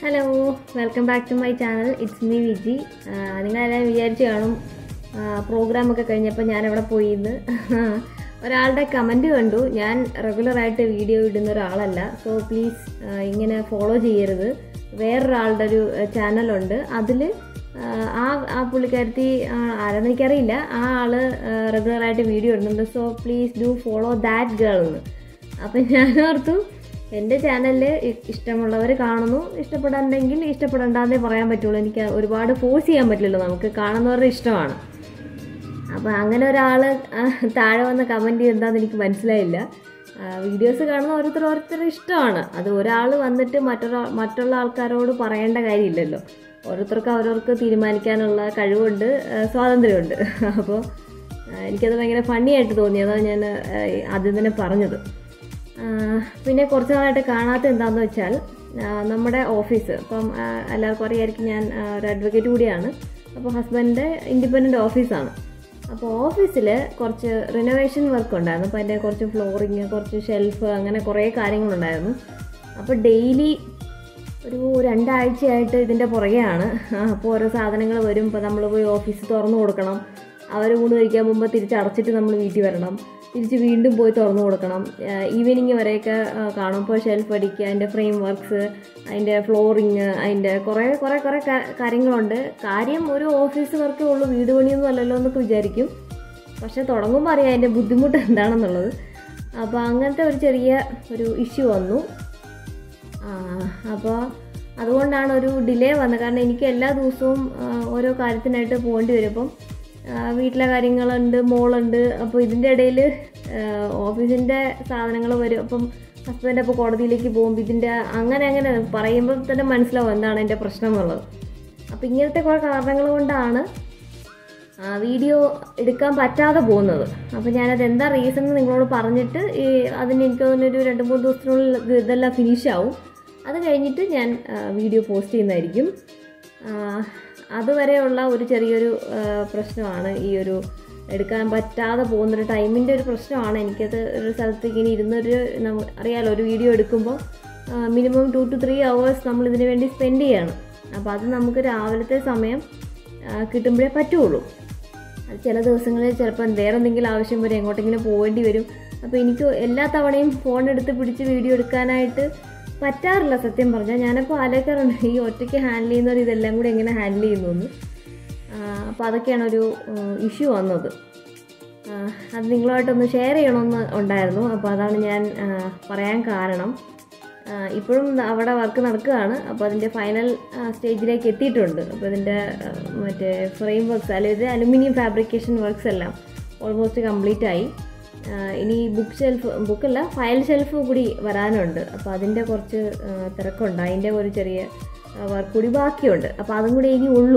hello welcome back to my channel it's me Viji നിങ്ങളെല്ലാം വിചാരിച്ചു കാണും പ്രോഗ്രാം ഒക്കെ കഴിഞ്ഞപ്പോൾ ഞാൻ എവിടെ പോയി എന്ന് ഒരാളുടെ കമൻറ്റ് കണ്ടു ഞാൻ റെഗുലറായിട്ട് വീഡിയോ ഇടുന്ന ഒരാളല്ല സോ പ്ലീസ് ഇങ്ങനെ ഫോളോ ചെയ്യരുത് വേറൊരാളുടെ ഒരു ചാനലുണ്ട് അതിൽ ആ ആ പുള്ളിക്കാരത്തി ആ, ആരെന്ന് എനിക്കറിയില്ല ആ ആള് റെഗുലറായിട്ട് വീഡിയോ ഇടുന്നുണ്ട് so please do follow that girl എന്ന് അപ്പം ഞാൻ ഓർത്തു എൻ്റെ ചാനലിൽ ഇഷ്ടമുള്ളവർ കാണുന്നു ഇഷ്ടപ്പെടാണ്ടെങ്കിൽ ഇഷ്ടപ്പെടണ്ടെന്നേ പറയാൻ പറ്റുള്ളൂ എനിക്ക് ഒരുപാട് ഫോഴ്സ് ചെയ്യാൻ പറ്റില്ലല്ലോ നമുക്ക് കാണുന്നവരുടെ ഇഷ്ടമാണ് അപ്പോൾ അങ്ങനെ ഒരാൾ താഴെ വന്ന് കമൻറ്റ് എന്താണെന്ന് എനിക്ക് മനസ്സിലായില്ല വീഡിയോസ് കാണുന്ന ഓരോരുത്തർ ഓരോരുത്തരുടെ ഇഷ്ടമാണ് അത് ഒരാൾ വന്നിട്ട് മറ്റൊരാ മറ്റുള്ള ആൾക്കാരോട് പറയേണ്ട കാര്യമില്ലല്ലോ ഓരോരുത്തർക്ക് അവരവർക്ക് തീരുമാനിക്കാനുള്ള കഴിവുണ്ട് ആ, സ്വാതന്ത്ര്യമുണ്ട് അപ്പോൾ എനിക്കത് ഭയങ്കര ഫണ്ണിയായിട്ട് തോന്നി അതാണ് ഞാൻ ആ, ആദ്യം തന്നെ പറഞ്ഞത് ആ, പിന്നെ കുറച്ച് നാളായിട്ട് കാണാത്ത എന്താണെന്ന് വെച്ചാൽ ആ, നമ്മുടെ ഓഫീസ് ഇപ്പം ആ, എല്ലാവർക്കും അറിയായിരിക്കും ഞാൻ ആ, ഒരു അഡ്വക്കേറ്റ് കൂടിയാണ് അപ്പോൾ ഹസ്ബൻഡിൻ്റെ ഇൻഡിപെൻഡൻറ്റ് ഓഫീസാണ് അപ്പോൾ ഓഫീസിൽ കുറച്ച് റിനോവേഷൻ വർക്ക് ഉണ്ടായിരുന്നു അപ്പോൾ അതിൻ്റെ കുറച്ച് ഫ്ലോറിങ് കുറച്ച് ഷെൽഫ് അങ്ങനെ കുറേ കാര്യങ്ങളുണ്ടായിരുന്നു അപ്പോൾ ഡെയിലി ഒരു രണ്ടാഴ്ചയായിട്ട് ഇതിൻ്റെ പുറകെയാണ് അപ്പോൾ ഓരോ സാധനങ്ങൾ വരും ഇപ്പോൾ നമ്മൾ പോയി ഓഫീസ് തുറന്നു കൊടുക്കണം അവർ ഊണ് കഴിക്കാൻ പോകുമ്പോൾ തിരിച്ച് അടച്ചിട്ട് നമ്മൾ വീട്ടിൽ വരണം തിരിച്ച് വീണ്ടും പോയി തുറന്നു കൊടുക്കണം ഈവനിങ് വരെയൊക്കെ ആ, കാണും ഇപ്പോൾ ഷെൽഫ് അടിക്കുക അതിൻ്റെ ഫ്രെയിം വർക്ക്സ് അതിൻ്റെ ഫ്ലോറിങ് അതിൻ്റെ കുറേ കുറേ കുറേ കാ- കാര്യങ്ങളുണ്ട് കാര്യം ഒരു ഓഫീസ് വർക്കേ ഉള്ളൂ വീട് പണിയൊന്നും അല്ലല്ലോ എന്നൊക്കെ വിചാരിക്കും പക്ഷെ തുടങ്ങുമ്പോൾ അറിയാം അതിൻ്റെ ബുദ്ധിമുട്ട് എന്താണെന്നുള്ളത് അപ്പോൾ അങ്ങനത്തെ ഒരു ചെറിയ ഒരു ഇഷ്യൂ വന്നു അപ്പോൾ അതുകൊണ്ടാണ് ഒരു ഡിലേ വന്നത് കാരണം എനിക്ക് എല്ലാ ദിവസവും ആ, ഓരോ കാര്യത്തിനായിട്ട് പോകേണ്ടി വരും അപ്പം ആ, വീട്ടിലെ കാര്യങ്ങളുണ്ട് മോളുണ്ട് അപ്പോൾ ഇതിൻ്റെ ഇടയിൽ ഓഫീസിൻ്റെ സാധനങ്ങൾ വരും അപ്പം ഹസ്ബൻഡ് അപ്പോൾ കോടതിയിലേക്ക് പോകുമ്പോൾ ഇതിൻ്റെ അങ്ങനെ അങ്ങനെ പറയുമ്പോൾ തന്നെ മനസ്സിലാവും എന്താണ് എൻ്റെ പ്രശ്നം എന്നുള്ളത് അപ്പോൾ ഇങ്ങനത്തെ കുറേ കാരണങ്ങൾ കൊണ്ടാണ് ആ, വീഡിയോ എടുക്കാൻ പറ്റാതെ പോകുന്നത് അപ്പോൾ ഞാനത് എന്താ റീസൺ എന്ന് നിങ്ങളോട് പറഞ്ഞിട്ട് ഈ അതിന് എനിക്ക് തോന്നുന്നൊരു രണ്ട് മൂന്ന് ദിവസത്തിനുള്ളിൽ ഇത് ഇതെല്ലാം ഫിനിഷ് ആവും അത് കഴിഞ്ഞിട്ട് ഞാൻ ആ, വീഡിയോ പോസ്റ്റ് ചെയ്യുന്നതായിരിക്കും ആ, അതുവരെയുള്ള ഒരു ചെറിയൊരു ആ, പ്രശ്നമാണ് ഈ ഒരു എടുക്കാൻ പറ്റാതെ പോകുന്നൊരു ടൈമിൻ്റെ ഒരു പ്രശ്നമാണ് എനിക്കത് ഒരു സ്ഥലത്ത് ഇങ്ങനെ ഇരുന്നൊരു നമ്മ- അറിയാലോ ഒരു വീഡിയോ എടുക്കുമ്പോൾ minimum two two three hours നമ്മൾ ഇതിന് വേണ്ടി സ്പെൻഡ് ചെയ്യണം അപ്പോൾ അത് നമുക്ക് രാവിലത്തെ സമയം ആ, കിട്ടുമ്പോഴേ പറ്റുള്ളൂ അത് ചില ദിവസങ്ങളിൽ ചിലപ്പോൾ വേറെ എന്തെങ്കിലും ആവശ്യം വരും എങ്ങോട്ടെങ്കിലും പോകേണ്ടി വരും അപ്പോൾ എനിക്ക് എല്ലാ തവണയും ഫോൺ എടുത്ത് പിടിച്ച് വീഡിയോ എടുക്കാനായിട്ട് പറ്റാറില്ല സത്യം പറഞ്ഞാൽ ഞാനപ്പോൾ ആലോചിക്കാറുണ്ട് ഈ ഒറ്റയ്ക്ക് ഹാൻഡിൽ ചെയ്യുന്നവർ ഇതെല്ലാം കൂടി എങ്ങനെ ഹാൻഡിൽ ചെയ്യുന്നു എന്ന് അപ്പോൾ അതൊക്കെയാണ് ഒരു ഇഷ്യൂ വന്നത് ആ, അത് നിങ്ങളുമായിട്ടൊന്ന് ഷെയർ ചെയ്യണമെന്ന് ഉണ്ടായിരുന്നു അപ്പോൾ അതാണ് ഞാൻ ആ, പറയാൻ കാരണം ആ, ഇപ്പോഴും അവിടെ വർക്ക് നടക്കുകയാണ് അപ്പോൾ അതിൻ്റെ ഫൈനൽ സ്റ്റേജിലേക്ക് എത്തിയിട്ടുണ്ട് അപ്പോൾ ഇതിൻ്റെ ആ, മറ്റേ ഫ്രെയിം വർക്ക്സ് അല്ലെങ്കിൽ അലുമിനിയം ഫാബ്രിക്കേഷൻ വർക്ക്സ് എല്ലാം ഓൾമോസ്റ്റ് കംപ്ലീറ്റ് ആയി ആ, ഇനി ബുക്ക് ഷെൽഫ് ബുക്കല്ല ഫയൽ ഷെൽഫ് കൂടി വരാനുണ്ട് അപ്പോൾ അതിൻ്റെ കുറച്ച് ആ, തിരക്കുണ്ട് അതിൻ്റെ ഒരു ചെറിയ വർക്ക് കൂടി ബാക്കിയുണ്ട് അപ്പോൾ അതും കൂടി ഇനി ഉള്ളൂ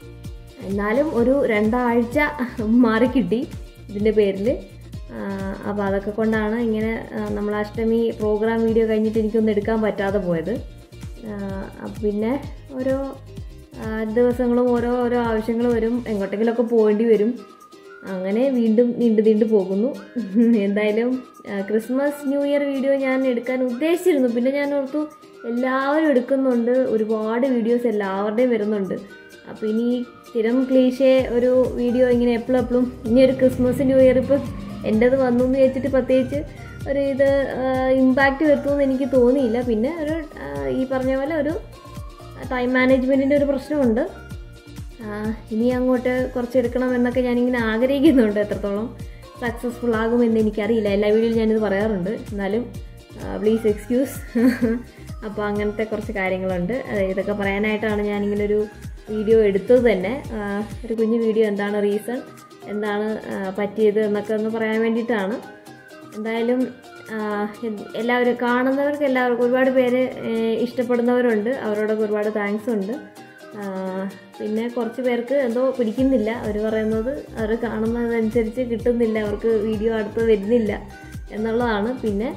എന്നാലും ഒരു രണ്ടാഴ്ച മാറിക്കിട്ടി ഇതിൻ്റെ പേരിൽ അപ്പോൾ അതൊക്കെ കൊണ്ടാണ് ഇങ്ങനെ ആ, നമ്മൾ അഷ്ടമി പ്രോഗ്രാം വീഡിയോ കഴിഞ്ഞിട്ട് എനിക്കൊന്നും എടുക്കാൻ പറ്റാതെ പോയത് ആ, അപ്പൊ പിന്നെ ഓരോ ആ, ദിവസങ്ങളും ഓരോ ഓരോ ആവശ്യങ്ങൾ വരും എങ്ങോട്ടെങ്കിലുമൊക്കെ പോകേണ്ടി വരും അങ്ങനെ വീണ്ടും നീണ്ടു നീണ്ടു പോകുന്നു എന്തായാലും ആ, ക്രിസ്മസ് ന്യൂ ഇയർ വീഡിയോ ഞാൻ എടുക്കാൻ ഉദ്ദേശിച്ചിരുന്നു പിന്നെ ഞാൻ ഓർത്തു എല്ലാവരും എടുക്കുന്നുണ്ട് ഒരുപാട് വീഡിയോസ് എല്ലാവരുടെയും വരുന്നുണ്ട് അപ്പോൾ ഇനി സ്ഥിരം ക്ലീശേ ഒരു വീഡിയോ ഇങ്ങനെ എപ്പോഴും എപ്പോഴും ഇനി ഒരു ക്രിസ്മസ് ന്യൂ ഇയർ ഇപ്പം എൻ്റെത് വന്നു എന്ന് വെച്ചിട്ട് പ്രത്യേകിച്ച് ഒരു ഇത് ഇമ്പാക്റ്റ് വരുത്തുമെന്ന് എനിക്ക് തോന്നിയില്ല പിന്നെ ഒരു ആ, ഈ പറഞ്ഞ പോലെ ഒരു ടൈം മാനേജ്മെൻറ്റിൻ്റെ ഒരു പ്രശ്നമുണ്ട് ആ, ഇനി അങ്ങോട്ട് കുറച്ച് എടുക്കണം എന്നൊക്കെ ഞാനിങ്ങനെ ആഗ്രഹിക്കുന്നുണ്ട് എത്രത്തോളം സക്സസ്ഫുൾ ആകുമെന്ന് എനിക്കറിയില്ല എല്ലാ വീഡിയോയിലും ഞാനിത് പറയാറുണ്ട് എന്നാലും പ്ലീസ് എക്സ്ക്യൂസ് അപ്പോൾ അങ്ങനത്തെ കുറച്ച് കാര്യങ്ങളുണ്ട് അത് ഇതൊക്കെ പറയാനായിട്ടാണ് ഞാനിങ്ങനെ ഒരു വീഡിയോ എടുത്തത് തന്നെ ആ, ഒരു കുഞ്ഞു വീഡിയോ എന്താണ് റീസൺ എന്താണ് ആ, പറ്റിയത് എന്നൊക്കെ ഒന്ന് പറയാൻ വേണ്ടിയിട്ടാണ് എന്തായാലും ആ, എ- എല്ലാവരും കാണുന്നവർക്ക് എല്ലാവർക്കും ഒരുപാട് പേര് ഏ, ഇഷ്ടപ്പെടുന്നവരുണ്ട് അവരോടൊക്കെ ഒരുപാട് താങ്ക്സ് ഉണ്ട് ആ, പിന്നെ കുറച്ച് പേർക്ക് എന്തോ പിടിക്കുന്നില്ല അവർ പറയുന്നത് അവർ കാണുന്നതനുസരിച്ച് കിട്ടുന്നില്ല അവർക്ക് വീഡിയോ അടുത്ത് വരുന്നില്ല എന്നുള്ളതാണ് പിന്നെ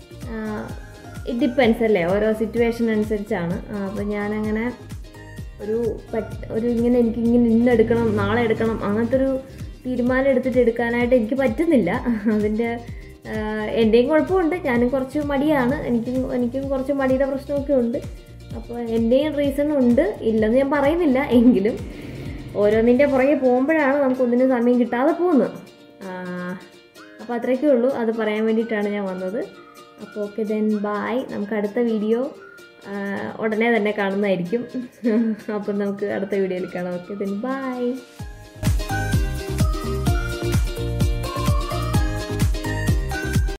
ഇറ്റ് ഡിപ്പെൻസ് അല്ലേ ഓരോ സിറ്റുവേഷൻ അനുസരിച്ചാണ് അപ്പോൾ ഞാനങ്ങനെ ഒരു പറ്റ് ഒരു ഇങ്ങനെ എനിക്ക് ഇങ്ങനെ ഇന്ന് എടുക്കണം നാളെ എടുക്കണം അങ്ങനത്തെ ഒരു തീരുമാനം എടുത്തിട്ട് എടുക്കാനായിട്ട് എനിക്ക് പറ്റുന്നില്ല അതിൻ്റെ ആഹ് എൻ്റെയും കുഴപ്പമുണ്ട് ഞാനും കുറച്ച് മടിയാണ് എനിക്കും എനിക്കും കുറച്ച് മടിയുടെ പ്രശ്നമൊക്കെ ഉണ്ട് അപ്പോൾ എൻ്റെയും റീസൺ ഉണ്ട് ഇല്ലെന്ന് ഞാൻ പറയുന്നില്ല എങ്കിലും ഓരോന്നിൻ്റെ പുറകെ പോകുമ്പോഴാണ് നമുക്ക് ഒന്നിനും സമയം കിട്ടാതെ പോകുന്നത് അപ്പോൾ അത്രയൊക്കെ ഉള്ളൂ അത് പറയാൻ വേണ്ടിയിട്ടാണ് ഞാൻ വന്നത് അപ്പോൾ ഓക്കെ ദെൻ ബായ് നമുക്ക് അടുത്ത വീഡിയോ ഉടനെ തന്നെ കാണുന്നതായിരിക്കും അപ്പം നമുക്ക് അടുത്ത വീഡിയോയിൽ കാണാം ഓക്കെ ദെൻ ബായ്